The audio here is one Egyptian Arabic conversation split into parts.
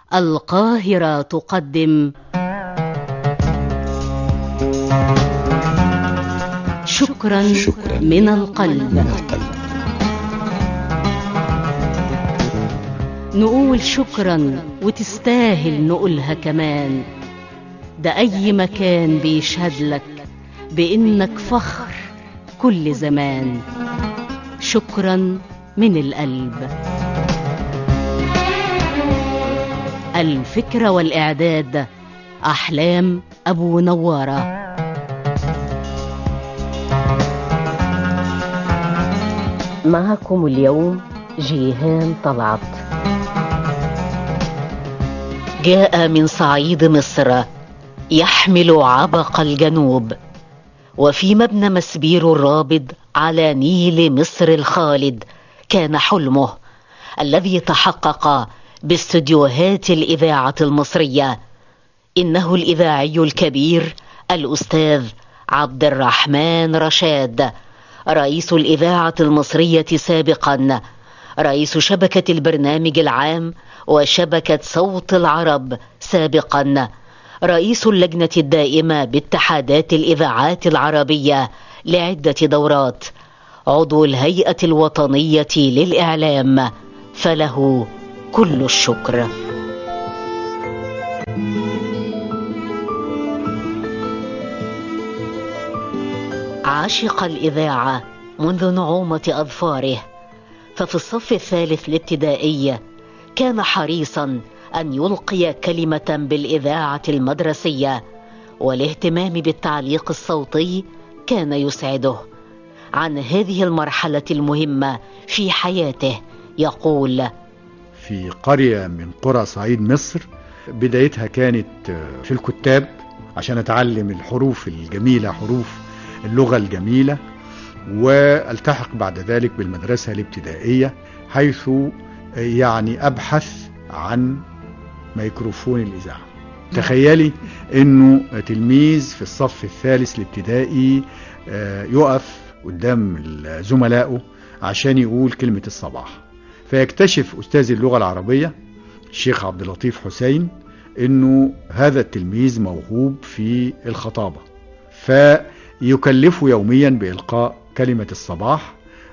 القاهرة تقدم شكرا, شكراً من القلب من القلب نقول شكرا وتستاهل نقولها كمان ده أي مكان بيشهد لك بإنك فخر كل زمان شكرا من القلب الفكرة والإعداد أحلام أبو نوارة معكم اليوم جيهان طلعت جاء من صعيد مصر يحمل عبق الجنوب وفي مبنى مسبير الرابد على نيل مصر الخالد كان حلمه الذي تحقق باستديوهات الإذاعة المصرية إنه الإذاعي الكبير الأستاذ عبد الرحمن رشاد رئيس الإذاعة المصرية سابقا رئيس شبكة البرنامج العام وشبكة صوت العرب سابقا رئيس اللجنة الدائمة باتحادات الإذاعات العربية لعدة دورات عضو الهيئة الوطنية للإعلام فله كل الشكر عشق الإذاعة منذ نعومة أظفاره ففي الصف الثالث الابتدائي كان حريصا أن يلقي كلمة بالإذاعة المدرسية والاهتمام بالتعليق الصوتي كان يسعده عن هذه المرحلة المهمة في حياته يقول في قرية من قرى صعيد مصر بدايتها كانت في الكتاب عشان أتعلم الحروف الجميلة حروف اللغة الجميلة والتحق بعد ذلك بالمدرسة الابتدائية حيث يعني أبحث عن ميكروفون الإذاعة تخيلي انه تلميذ في الصف الثالث الابتدائي يقف قدام زملائه عشان يقول كلمة الصباح فيكتشف أستاذ اللغة العربية الشيخ عبد اللطيف حسين انه هذا التلميذ موهوب في الخطابة فيكلفه يوميا بإلقاء كلمة الصباح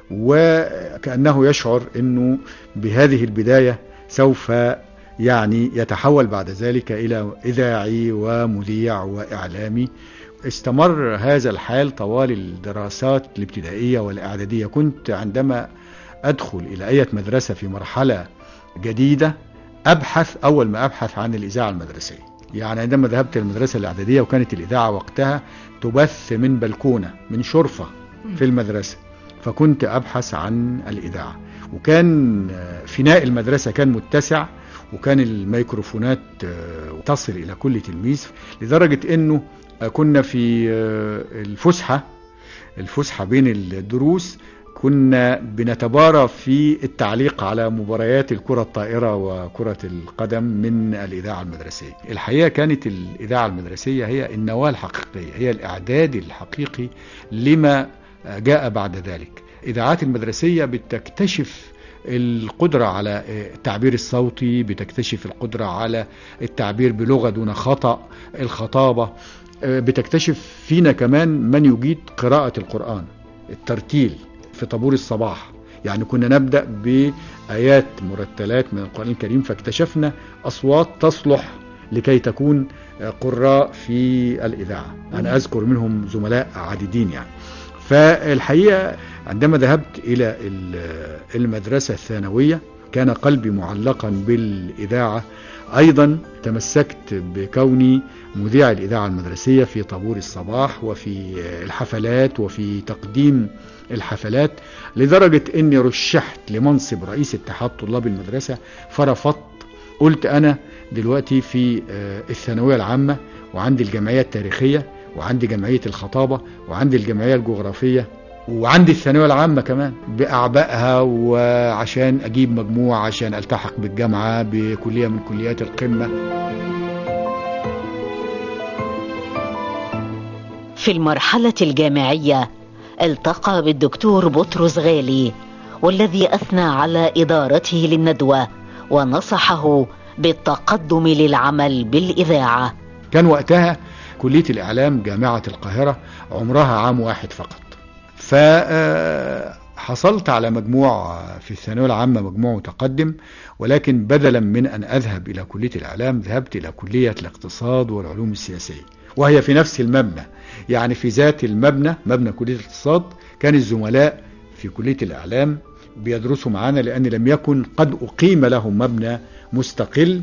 وكأنه يشعر انه بهذه البداية سوف يعني يتحول بعد ذلك إلى إذاعي ومذيع وإعلامي استمر هذا الحال طوال الدراسات الابتدائية والإعدادية كنت عندما أدخل إلى أي مدرسة في مرحلة جديدة أبحث أول ما أبحث عن الإذاعة المدرسية يعني عندما ذهبت المدرسة الإعدادية وكانت الإذاعة وقتها تبث من بلكونة من شرفة في المدرسة فكنت أبحث عن الإذاعة وكان فناء المدرسة كان متسع وكان الميكروفونات تصل إلى كل تلميذ لدرجة أنه كنا في الفسحة الفسحة بين الدروس كنا بنتبارى في التعليق على مباريات الكرة الطائرة وكرة القدم من الإذاعة المدرسية الحقيقة كانت الإذاعة المدرسية هي النواة الحقيقية هي الإعداد الحقيقي لما جاء بعد ذلك الإذاعات المدرسية بتكتشف القدرة على التعبير الصوتي بتكتشف القدرة على التعبير بلغة دون خطأ الخطابة بتكتشف فينا كمان من يجيد قراءة القرآن الترتيل في طابور الصباح يعني كنا نبدأ بآيات مرتلات من القرآن الكريم فاكتشفنا أصوات تصلح لكي تكون قراء في الإذاعة أنا أذكر منهم زملاء عديدين يعني فالحقيقة عندما ذهبت إلى المدرسة الثانوية كان قلبي معلقا بالإذاعة أيضا تمسكت بكوني مذيع الإذاعة المدرسية في طابور الصباح وفي الحفلات وفي تقديم الحفلات لدرجة أني رشحت لمنصب رئيس اتحاد طلاب المدرسة فرفضت قلت أنا دلوقتي في الثانوية العامة وعندي الجمعية التاريخية وعندي جمعية الخطابة وعندي الجمعية الجغرافية وعندي الثانوية العامة كمان بأعبائها وعشان أجيب مجموع عشان ألتحق بالجامعة بكلية من كليات القمة في المرحلة الجامعية التقى بالدكتور بطرس غالي والذي أثنى على إدارته للندوة ونصحه بالتقدم للعمل بالإذاعة كان وقتها كلية الإعلام جامعة القاهرة عمرها عام واحد فقط فحصلت على مجموع في الثانوية العامة مجموع متقدم ولكن بدلا من أن أذهب إلى كلية الإعلام ذهبت إلى كلية الاقتصاد والعلوم السياسية وهي في نفس المبنى يعني في ذات المبنى مبنى كلية الاقتصاد كان الزملاء في كلية الإعلام بيدرسوا معانا لأن لم يكن قد أقيم لهم مبنى مستقل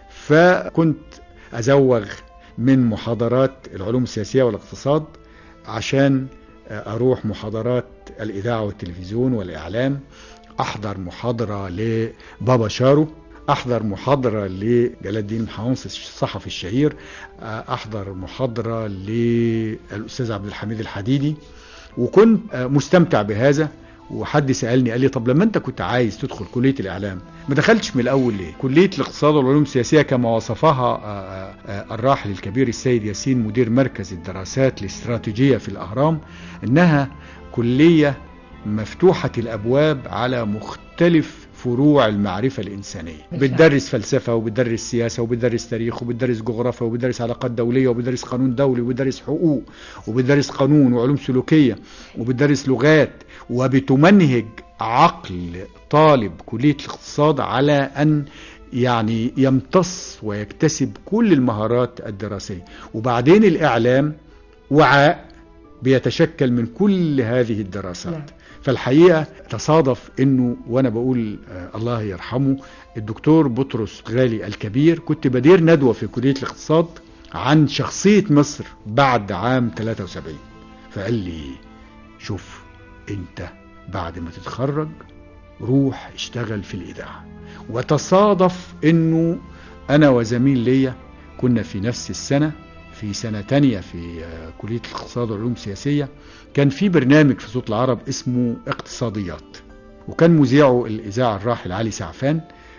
فكنت أزوغ من محاضرات العلوم السياسية والاقتصاد عشان أروح محاضرات الإذاعة والتلفزيون والإعلام أحضر محاضرة لبابا شارو أحضر محاضرة لجلال الدين حوانس الصحفي الشهير أحضر محاضرة للأستاذ عبد الحميد الحديدي وكنت مستمتع بهذا وحد سألني قال لي طب لما انت كنت عايز تدخل كلية الإعلام ما دخلتش من الأول ليه كلية الاقتصاد والعلوم السياسية كما وصفها الراحل الكبير السيد ياسين مدير مركز الدراسات الاستراتيجية في الأهرام إنها كلية مفتوحة الأبواب على مختلف فروع المعرفة الإنسانية بتدرس فلسفة وبتدرس سياسة وبتدرس تاريخ وبتدرس جغرافيا وبتدرس علاقات دولية وبتدرس قانون دولي وبتدرس حقوق وبتدرس قانون وعلوم سلوكية وبتدرس لغات وبتمنهج عقل طالب كلية الاقتصاد على أن يعني يمتص ويكتسب كل المهارات الدراسية وبعدين الإعلام وعاء بيتشكل من كل هذه الدراسات لا. فالحقيقة تصادف انه وانا بقول آه الله يرحمه الدكتور بطرس غالي الكبير كنت بدير ندوة في كلية الاقتصاد عن شخصية مصر بعد عام 73 فقال لي شوف انت بعد ما تتخرج روح اشتغل في الإذاعة وتصادف انه انا وزميل ليا كنا في نفس السنة في سنة تانية في كلية الاقتصاد والعلوم السياسية كان في برنامج في صوت العرب اسمه اقتصاديات وكان مذيعه الإذاعة الراحل علي سعفان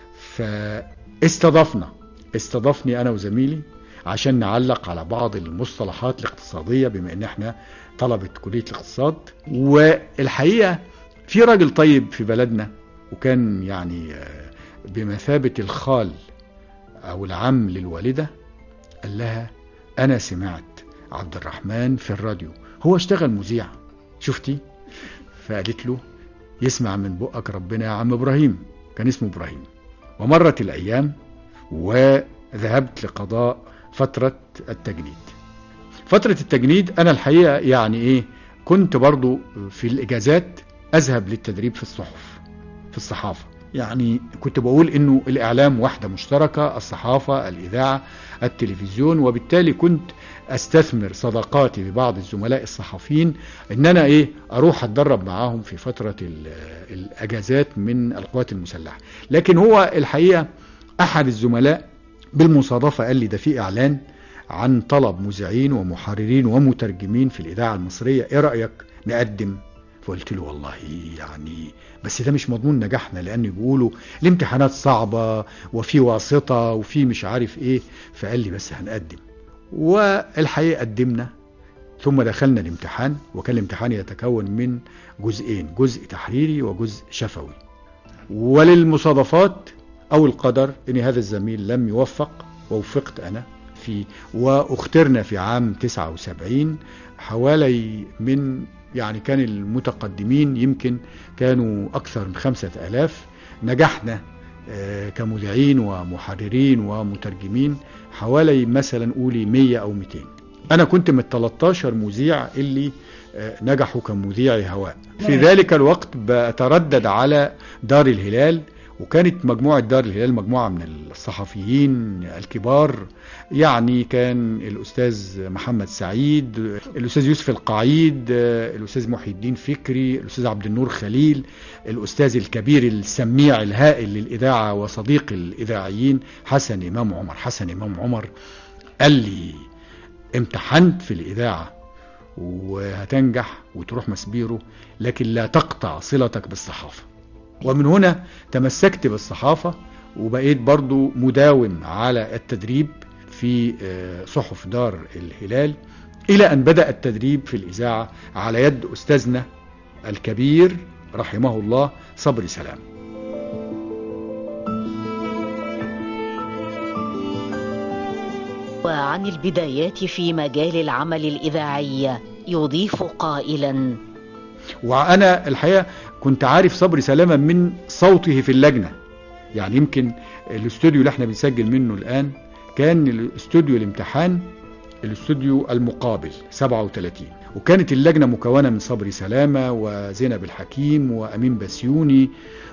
فاستضفنا استضفني أنا وزميلي عشان نعلق على بعض المصطلحات الاقتصادية بما ان احنا طلبة كلية الاقتصاد والحقيقة في راجل طيب في بلدنا وكان يعني بمثابة الخال او العم للوالدة قال لها انا سمعت عبد الرحمن في الراديو هو اشتغل مذيع شفتي فقالت له يسمع من بقك ربنا يا عم ابراهيم كان اسمه ابراهيم ومرت الايام وذهبت لقضاء فترة التجنيد فترة التجنيد انا الحقيقة يعني ايه كنت برضو في الاجازات اذهب للتدريب في الصحف في الصحافة يعني كنت بقول انه الاعلام واحدة مشتركة الصحافة الاذاعة التلفزيون وبالتالي كنت استثمر صداقاتي ببعض الزملاء الصحفيين ان انا ايه اروح اتدرب معاهم في فترة الاجازات من القوات المسلحة لكن هو الحقيقة احد الزملاء بالمصادفة قال لي ده في اعلان عن طلب مذيعين ومحررين ومترجمين في الاذاعة المصرية ايه رأيك نقدم فقلت له والله يعني بس ده مش مضمون نجاحنا لان بيقولوا الامتحانات صعبة وفي واسطة وفي مش عارف ايه فقال لي بس هنقدم والحقيقة قدمنا ثم دخلنا الامتحان وكان الامتحان يتكون من جزئين جزء تحريري وجزء شفوي وللمصادفات او القدر ان هذا الزميل لم يوفق ووفقت انا في واخترنا في عام 79 حوالي من يعني كان المتقدمين يمكن كانوا أكثر من خمسة ألاف نجحنا كمذيعين ومحررين ومترجمين حوالي مثلا قولي 100 أو 200 أنا كنت من 13 مذيع اللي نجحوا كمذيعي هواء في ذلك الوقت بتردد على دار الهلال وكانت مجموعة دار الهلال مجموعة من الصحفيين الكبار يعني كان الأستاذ محمد سعيد الأستاذ يوسف القعيد الأستاذ محي الدين فكري الأستاذ عبد النور خليل الأستاذ الكبير السميع الهائل للإذاعة وصديق الإذاعيين حسن إمام عمر حسن إمام عمر قال لي امتحنت في الإذاعة وهتنجح وتروح مسبيره لكن لا تقطع صلتك بالصحافة ومن هنا تمسكت بالصحافة وبقيت برضو مداوم على التدريب في صحف دار الهلال إلى أن بدأ التدريب في الإذاعة على يد أستاذنا الكبير رحمه الله صبري سلام وعن البدايات في مجال العمل الإذاعي يضيف قائلا وأنا الحقيقة كنت عارف صبري سلامة من صوته في اللجنة يعني يمكن الاستوديو اللي احنا بنسجل منه الآن كان الاستوديو الامتحان الاستوديو المقابل 37 وكانت اللجنة مكونة من صبري سلامة وزينب الحكيم وأمين بسيوني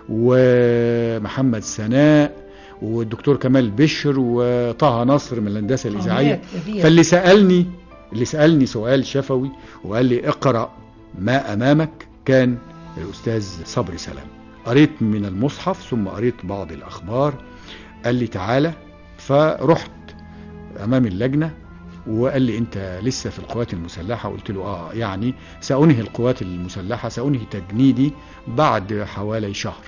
ومحمد سناء والدكتور كمال بشر وطه نصر من الهندسة الإذاعية فاللي سألني اللي سألني سؤال شفوي وقال لي اقرأ ما أمامك كان الأستاذ صبري سلام قريت من المصحف ثم قريت بعض الأخبار قال لي تعالى فرحت أمام اللجنة وقال لي انت لسه في القوات المسلحة قلت له اه يعني سأنهي القوات المسلحة سأنهي تجنيدي بعد حوالي شهر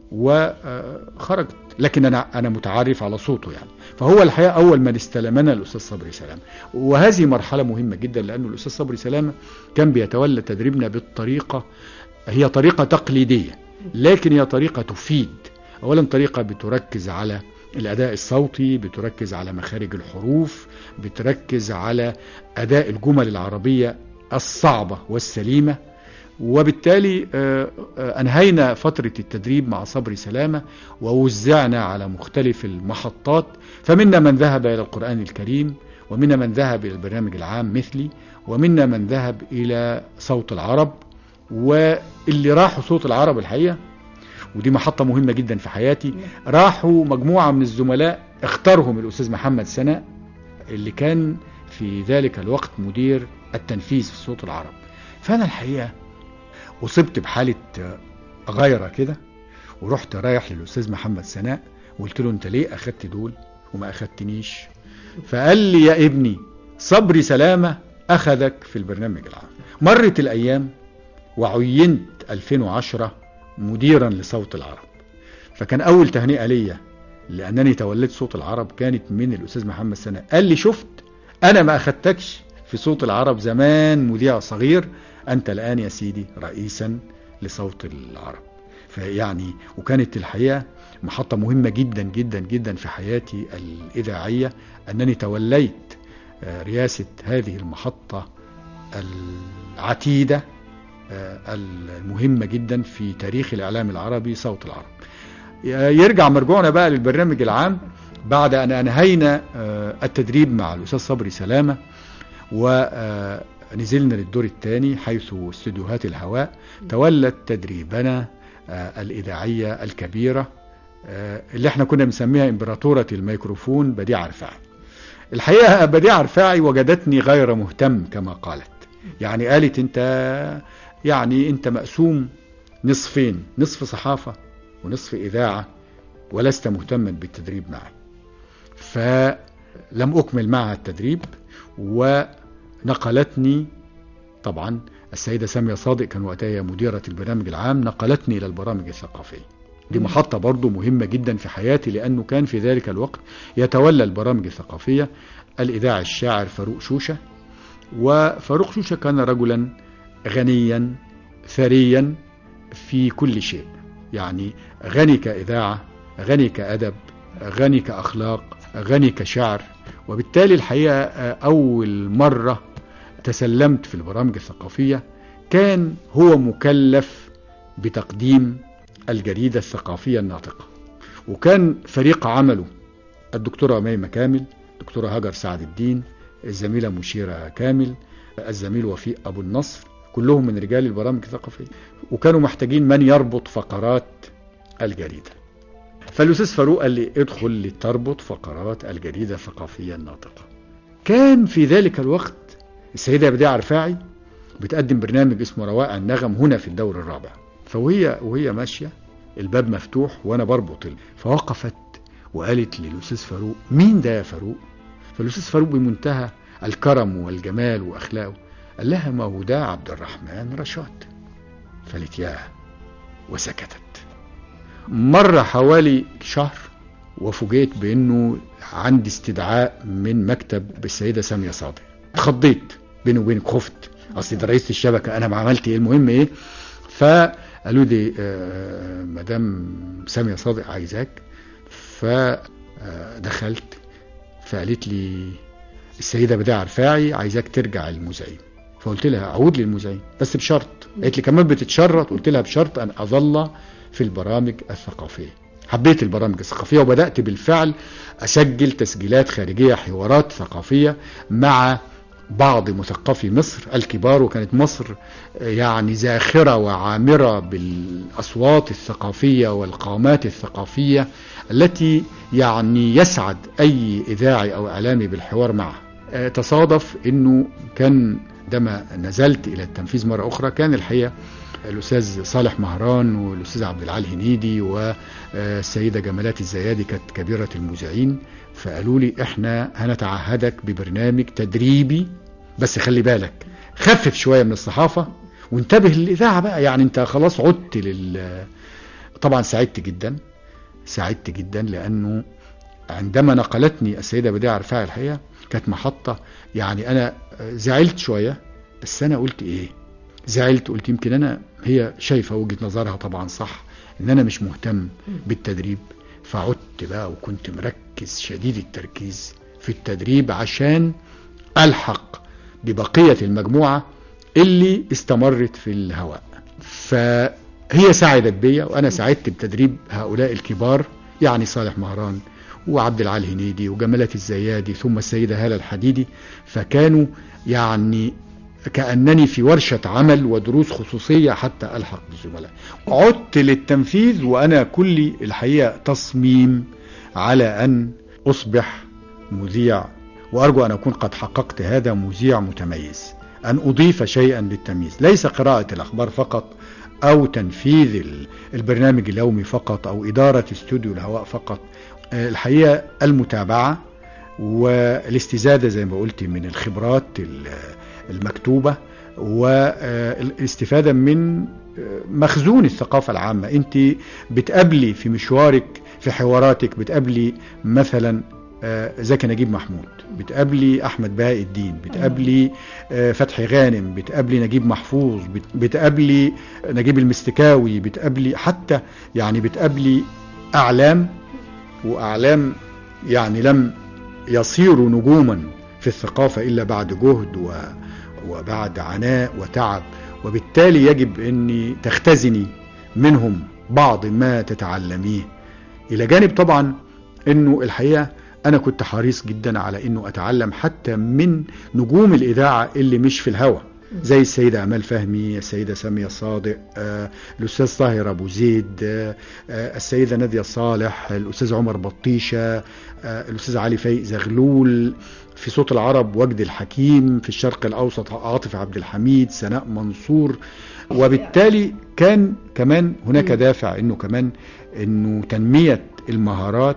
وخرجت لكن انا انا متعرف على صوته يعني فهو الحقيقه اول من استلمنا الاستاذ صبري سلامه وهذه مرحله مهمه جدا لانه الاستاذ صبري سلامه كان بيتولى تدريبنا بالطريقه هي طريقه تقليديه لكن هي طريقه تفيد اولا طريقه بتركز على الاداء الصوتي بتركز على مخارج الحروف بتركز على اداء الجمل العربيه الصعبه والسليمه وبالتالي انهينا فترة التدريب مع صبري سلامة ووزعنا على مختلف المحطات فمنا من ذهب إلى القرآن الكريم ومنا من ذهب إلى البرنامج العام مثلي ومنا من ذهب إلى صوت العرب واللي راحوا صوت العرب الحقيقة ودي محطة مهمة جدا في حياتي راحوا مجموعة من الزملاء اختارهم الأستاذ محمد سناء اللي كان في ذلك الوقت مدير التنفيذ في صوت العرب فأنا الحقيقة أصبت بحالة غيرة كده ورحت رايح للأستاذ محمد سناء وقلت له أنت ليه أخدت دول وما أخدتنيش فقال لي يا ابني صبري سلامة أخذك في البرنامج العام مرت الأيام وعينت 2010 مديرا لصوت العرب فكان أول تهنئة ليا لأنني توليت صوت العرب كانت من الأستاذ محمد سناء قال لي شفت أنا ما أخدتكش في صوت العرب زمان مذيع صغير أنت الآن يا سيدي رئيسا لصوت العرب فيعني وكانت الحقيقة محطة مهمة جدا جدا جدا في حياتي الإذاعية أنني توليت رئاسة هذه المحطة العتيدة المهمة جدا في تاريخ الإعلام العربي صوت العرب يرجع مرجوعنا بقى للبرنامج العام بعد أن أنهينا التدريب مع الأستاذ صبري سلامة و نزلنا للدور الثاني حيث استديوهات الهواء تولت تدريبنا الإذاعية الكبيرة اللي احنا كنا بنسميها إمبراطورة الميكروفون بديع رفاعي الحقيقة بديع رفاعي وجدتني غير مهتم كما قالت يعني قالت انت يعني انت مقسوم نصفين نصف صحافة ونصف إذاعة ولست مهتما بالتدريب معي فلم أكمل معها التدريب و نقلتني طبعا السيدة سامية صادق كان وقتها مديرة البرنامج العام نقلتني إلى البرامج الثقافية دي محطة برضو مهمة جدا في حياتي لأنه كان في ذلك الوقت يتولى البرامج الثقافية الإذاعي الشاعر فاروق شوشة وفاروق شوشة كان رجلا غنيا ثريا في كل شيء يعني غني كإذاعة غني كأدب غني كأخلاق غني كشعر وبالتالي الحقيقة أول مرة تسلمت في البرامج الثقافية كان هو مكلف بتقديم الجريدة الثقافية الناطقة وكان فريق عمله الدكتورة ميمة كامل الدكتورة هاجر سعد الدين الزميلة مشيرة كامل الزميل وفيق أبو النصر كلهم من رجال البرامج الثقافية وكانوا محتاجين من يربط فقرات الجريدة فالأستاذ فاروق قال لي ادخل لتربط فقرات الجريدة الثقافية الناطقة كان في ذلك الوقت السيدة بديعة رفاعي بتقدم برنامج اسمه روائع النغم هنا في الدور الرابع فوهي وهي ماشية الباب مفتوح وانا بربط فوقفت وقالت للأستاذ فاروق مين ده يا فاروق فالأستاذ فاروق بمنتهى الكرم والجمال وأخلاقه قال لها ما هو ده عبد الرحمن رشاد فقالت ياه وسكتت مر حوالي شهر وفوجئت بانه عندي استدعاء من مكتب بالسيده ساميه صادق اتخضيت بيني وبينك خفت اصل ده رئيس الشبكه انا ما عملت ايه المهم ايه فقالوا لي آه مدام ساميه صادق عايزاك فدخلت فقالت لي السيدة بديعة رفاعي عايزاك ترجع المذيعين فقلت لها اعود للمذيعين بس بشرط قالت لي كمان بتتشرط قلت لها بشرط ان اظل في البرامج الثقافيه حبيت البرامج الثقافيه وبدات بالفعل اسجل تسجيلات خارجيه حوارات ثقافيه مع بعض مثقفي مصر الكبار وكانت مصر يعني زاخره وعامره بالاصوات الثقافيه والقامات الثقافيه التي يعني يسعد اي اذاعي او اعلامي بالحوار معها تصادف انه كان عندما نزلت الى التنفيذ مره اخرى كان الحقيقه الاستاذ صالح مهران والاستاذ عبد العال هنيدي والسيده جمالات الزيادي كانت كبيره المذيعين فقالوا لي احنا هنتعهدك ببرنامج تدريبي بس خلي بالك خفف شويه من الصحافه وانتبه للاذاعه بقى يعني انت خلاص عدت لل طبعا سعدت جدا سعدت جدا لانه عندما نقلتني السيده بديعه رفاعي الحقيقه كانت محطه يعني انا زعلت شويه بس انا قلت ايه زعلت قلت يمكن انا هي شايفه وجهه نظرها طبعا صح ان انا مش مهتم بالتدريب فعدت بقى وكنت مركز شديد التركيز في التدريب عشان الحق ببقيه المجموعه اللي استمرت في الهواء فهي ساعدت بيا وانا ساعدت بتدريب هؤلاء الكبار يعني صالح مهران وعبد العال هنيدي وجمالات الزيادي ثم السيدة هالة الحديدي فكانوا يعني كأنني في ورشة عمل ودروس خصوصية حتى ألحق بالزملاء عدت للتنفيذ وأنا كل الحقيقة تصميم على أن أصبح مذيع وأرجو أن أكون قد حققت هذا مذيع متميز أن أضيف شيئا للتمييز ليس قراءة الأخبار فقط أو تنفيذ البرنامج اليومي فقط أو إدارة استوديو الهواء فقط الحقيقة المتابعة والاستزادة زي ما قلت من الخبرات المكتوبة والاستفادة من مخزون الثقافة العامة انت بتقابلي في مشوارك في حواراتك بتقابلي مثلا زكي نجيب محمود بتقابلي احمد بهاء الدين بتقابلي فتحي غانم بتقابلي نجيب محفوظ بتقابلي نجيب المستكاوي بتقابلي حتى يعني بتقابلي اعلام واعلام يعني لم يصيروا نجوما في الثقافة الا بعد جهد و وبعد عناء وتعب وبالتالي يجب ان تختزني منهم بعض ما تتعلميه الى جانب طبعا انه الحقيقه انا كنت حريص جدا على انه اتعلم حتى من نجوم الاذاعه اللي مش في الهوى زي السيدة أمال فهمي السيدة سامية صادق آه، الأستاذ طاهر أبو زيد آه، آه، السيدة نادية صالح الأستاذ عمر بطيشة آه، الأستاذ علي فايق زغلول في صوت العرب وجد الحكيم في الشرق الأوسط عاطف عبد الحميد سناء منصور وبالتالي كان كمان هناك دافع انه كمان انه تنمية المهارات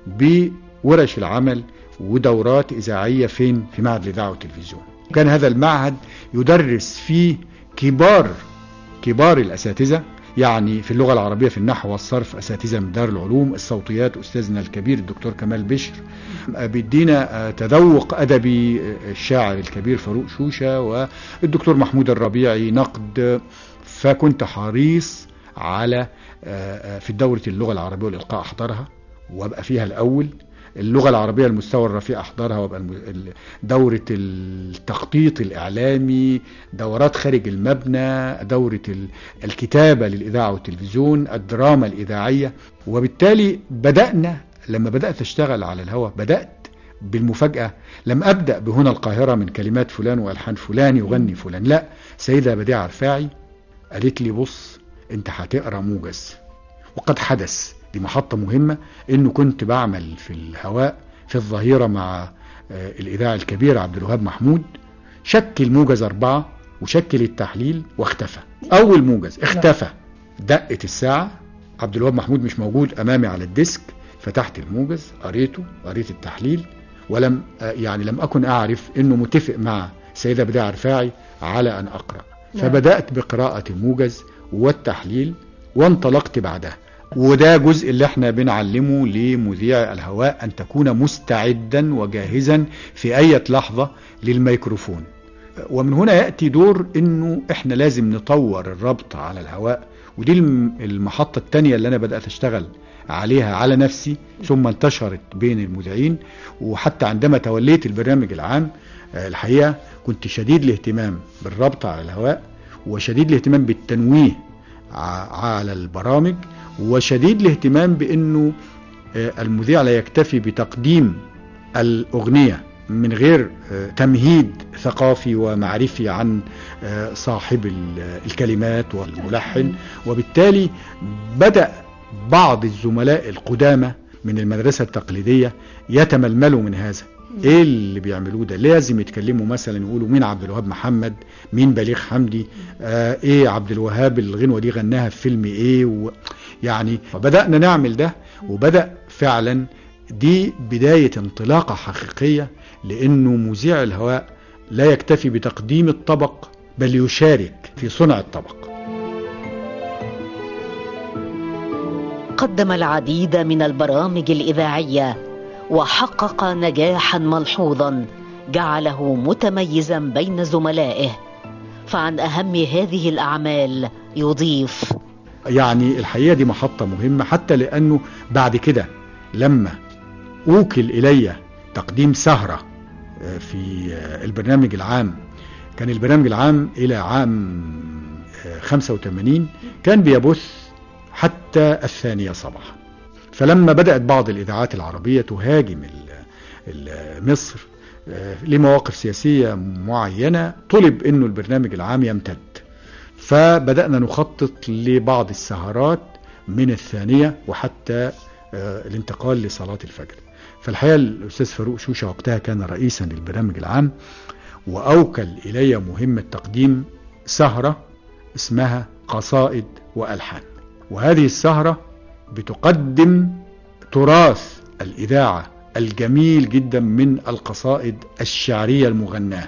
بورش العمل ودورات اذاعية فين في معهد الاذاعة والتلفزيون وكان هذا المعهد يدرس فيه كبار كبار الاساتذة يعني في اللغة العربية في النحو والصرف أساتذة من دار العلوم الصوتيات أستاذنا الكبير الدكتور كمال بشر بيدينا تذوق أدبي الشاعر الكبير فاروق شوشة والدكتور محمود الربيعي نقد فكنت حريص على في الدورة اللغة العربية والإلقاء أحضرها وأبقى فيها الأول اللغة العربية المستوى الرفيع أحضرها وابقى دورة التخطيط الإعلامي دورات خارج المبنى دورة الكتابة للإذاعة والتلفزيون الدراما الإذاعية وبالتالي بدأنا لما بدأت أشتغل على الهواء بدأت بالمفاجأة لم أبدأ بهنا القاهرة من كلمات فلان وألحان فلان يغني فلان لا سيدة بديعة رفاعي قالت لي بص انت هتقرا موجز وقد حدث دي محطة مهمة انه كنت بعمل في الهواء في الظهيرة مع الاذاعة الكبير عبد الوهاب محمود شكل موجز اربعة وشكل التحليل واختفى اول موجز اختفى دقت الساعة عبد الوهاب محمود مش موجود امامي على الديسك فتحت الموجز قريته قريت التحليل ولم يعني لم اكن اعرف انه متفق مع سيدة بديعة رفاعي على ان اقرأ فبدأت بقراءة الموجز والتحليل وانطلقت بعدها وده جزء اللي احنا بنعلمه لمذيع الهواء ان تكون مستعدا وجاهزا في اي لحظة للميكروفون ومن هنا يأتي دور انه احنا لازم نطور الربط على الهواء ودي المحطة التانية اللي انا بدأت اشتغل عليها على نفسي ثم انتشرت بين المذيعين وحتى عندما توليت البرنامج العام آه، الحقيقة كنت شديد الاهتمام بالربط على الهواء وشديد الاهتمام بالتنويه ع- على البرامج وشديد الاهتمام بأنه آه، المذيع لا يكتفي بتقديم الأغنية من غير آه، تمهيد ثقافي ومعرفي عن آه، صاحب ال- الكلمات والملحن وبالتالي بدأ بعض الزملاء القدامى من المدرسة التقليدية يتململوا من هذا ايه اللي بيعملوه ده لازم يتكلموا مثلا يقولوا مين عبد الوهاب محمد مين بليغ حمدي آه ايه عبد الوهاب الغنوة دي غناها في فيلم ايه و يعني فبدأنا نعمل ده وبدأ فعلا دي بداية انطلاقة حقيقية لانه مذيع الهواء لا يكتفي بتقديم الطبق بل يشارك في صنع الطبق قدم العديد من البرامج الإذاعية وحقق نجاحا ملحوظا جعله متميزا بين زملائه فعن أهم هذه الأعمال يضيف يعني الحقيقة دي محطة مهمة حتى لأنه بعد كده لما أوكل إلي تقديم سهرة آه، في آه، البرنامج العام كان البرنامج العام إلى عام آه، 85 كان بيبث حتى الثانية صباحا فلما بدأت بعض الإذاعات العربية تهاجم ال- ال- مصر آه، لمواقف سياسية معينة طلب أنه البرنامج العام يمتد فبدأنا نخطط لبعض السهرات من الثانية وحتى آه، الانتقال لصلاة الفجر فالحقيقة الأستاذ فاروق شوشة وقتها كان رئيسا للبرنامج العام وأوكل إلي مهمة تقديم سهرة اسمها قصائد وألحان وهذه السهرة بتقدم تراث الإذاعة الجميل جدا من القصائد الشعرية المغناة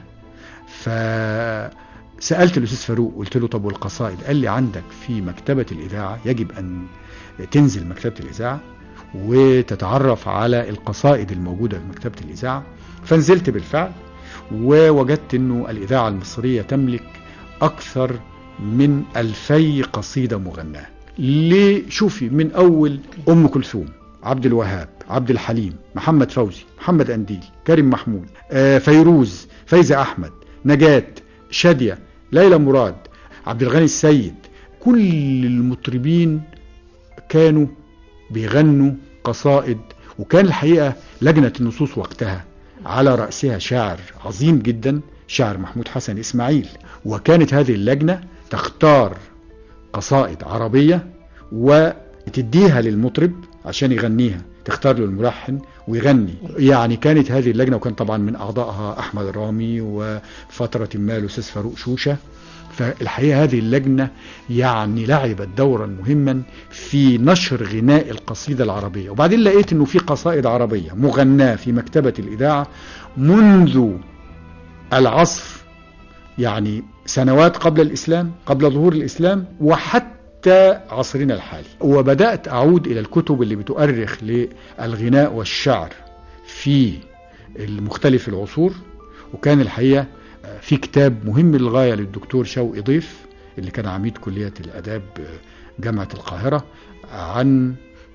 فسألت الأستاذ فاروق قلت له طب والقصائد قال لي عندك في مكتبة الإذاعة يجب أن تنزل مكتبة الإذاعة وتتعرف على القصائد الموجودة في مكتبة الإذاعة فنزلت بالفعل ووجدت أنه الإذاعة المصرية تملك أكثر من ألفي قصيدة مغناة لشوفي من أول أم كلثوم عبد الوهاب عبد الحليم محمد فوزي محمد أنديل كريم محمود آه، فيروز فايزة أحمد نجاة شادية ليلى مراد عبد الغني السيد كل المطربين كانوا بيغنوا قصائد وكان الحقيقة لجنة النصوص وقتها على رأسها شاعر عظيم جدا شاعر محمود حسن إسماعيل وكانت هذه اللجنة تختار قصائد عربية وتديها للمطرب عشان يغنيها تختار له الملحن ويغني يعني كانت هذه اللجنة وكان طبعا من أعضائها أحمد رامي وفترة ما الأستاذ فاروق شوشة فالحقيقة هذه اللجنة يعني لعبت دورا مهما في نشر غناء القصيدة العربية وبعدين لقيت انه في قصائد عربية مغناة في مكتبة الإذاعة منذ العصر يعني سنوات قبل الإسلام قبل ظهور الإسلام وحتى عصرنا الحالي وبدأت أعود إلى الكتب اللي بتؤرخ للغناء والشعر في المختلف العصور وكان الحقيقة في كتاب مهم للغاية للدكتور شوقي ضيف اللي كان عميد كلية الأداب جامعة القاهرة عن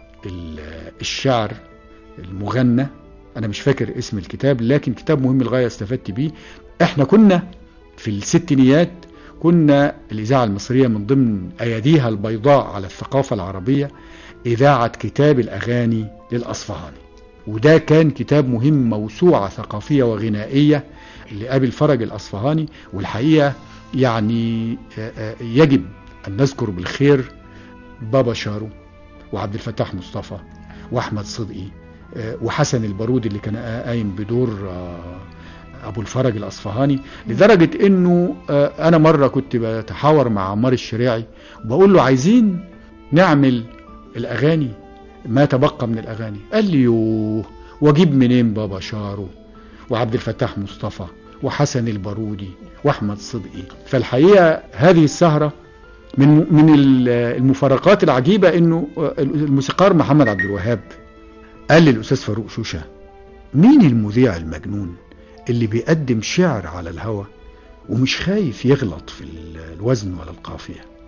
الشعر المغنى أنا مش فاكر اسم الكتاب لكن كتاب مهم للغاية استفدت بيه احنا كنا في الستينيات كنا الإذاعة المصرية من ضمن أيديها البيضاء على الثقافة العربية إذاعة كتاب الأغاني للأصفهاني وده كان كتاب مهم موسوعة ثقافية وغنائية لأبي الفرج الأصفهاني والحقيقة يعني يجب أن نذكر بالخير بابا شارو وعبد الفتاح مصطفى وأحمد صدقي وحسن البارودي اللي كان قايم بدور ابو الفرج الاصفهاني لدرجة انه انا مرة كنت بتحاور مع عمار الشريعي وبقول له عايزين نعمل الاغاني ما تبقى من الاغاني قال لي يوه واجيب منين بابا شارو وعبد الفتاح مصطفى وحسن البارودي واحمد صدقي فالحقيقة هذه السهرة من من المفارقات العجيبة انه الموسيقار محمد عبد الوهاب قال للاستاذ فاروق شوشة مين المذيع المجنون اللي بيقدم شعر على الهوى ومش خايف يغلط في الوزن ولا القافية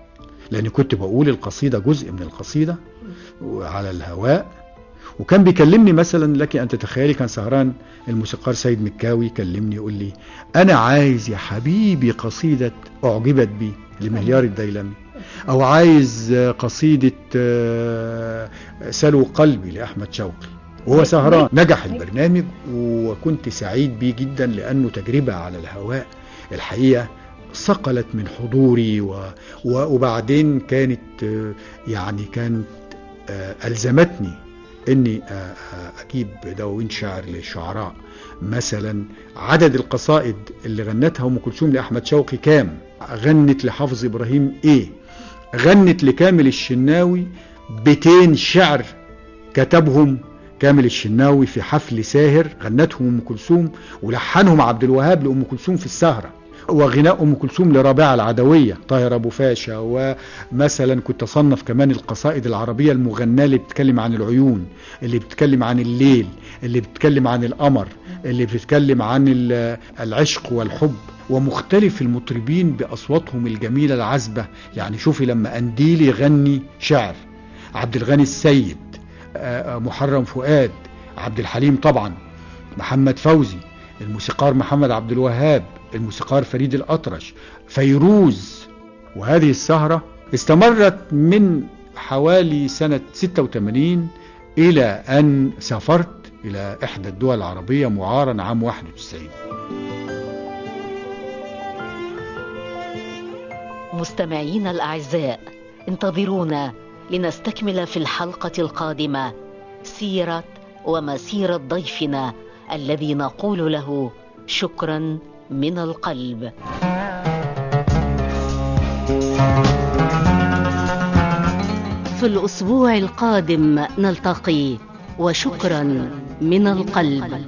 لأني كنت بقول القصيدة جزء من القصيدة على الهواء وكان بيكلمني مثلا لك أن تتخيلي كان سهران الموسيقار سيد مكاوي يكلمني يقول لي أنا عايز يا حبيبي قصيدة أعجبت بي لمهيار الديلمي أو عايز قصيدة آه، سلو قلبي لأحمد شوقي وهو سهران نجح البرنامج وكنت سعيد بيه جدا لأنه تجربة على الهواء الحقيقة صقلت من حضوري و... و... وبعدين كانت آه، يعني كانت آه، ألزمتني اني آه، آه، اجيب دواوين شعر للشعراء مثلا عدد القصائد اللي غنتها ام كلثوم لاحمد شوقي كام غنت لحافظ ابراهيم ايه غنت لكامل الشناوي بيتين شعر كتبهم كامل الشناوي في حفل ساهر غنتهم ام كلثوم ولحنهم عبد الوهاب لام كلثوم في السهره وغناء ام كلثوم لرابعه العدويه طاهر ابو فاشا ومثلا كنت اصنف كمان القصائد العربيه المغناه اللي بتتكلم عن العيون اللي بتتكلم عن الليل اللي بتتكلم عن القمر اللي بتتكلم عن ال- العشق والحب ومختلف المطربين باصواتهم الجميله العذبه يعني شوفي لما انديلي يغني شعر عبد الغني السيد آه، آه، محرم فؤاد عبد الحليم طبعا محمد فوزي الموسيقار محمد عبد الوهاب الموسيقار فريد الأطرش فيروز وهذه السهرة استمرت من حوالي سنة 86 إلى أن سافرت إلى إحدى الدول العربية معارا عام 91 مستمعينا الأعزاء انتظرونا لنستكمل في الحلقة القادمة سيرة ومسيرة ضيفنا الذي نقول له شكرا من القلب في الأسبوع القادم نلتقي وشكرا من القلب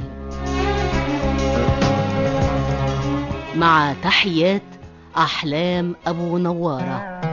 مع تحيات أحلام أبو نوارة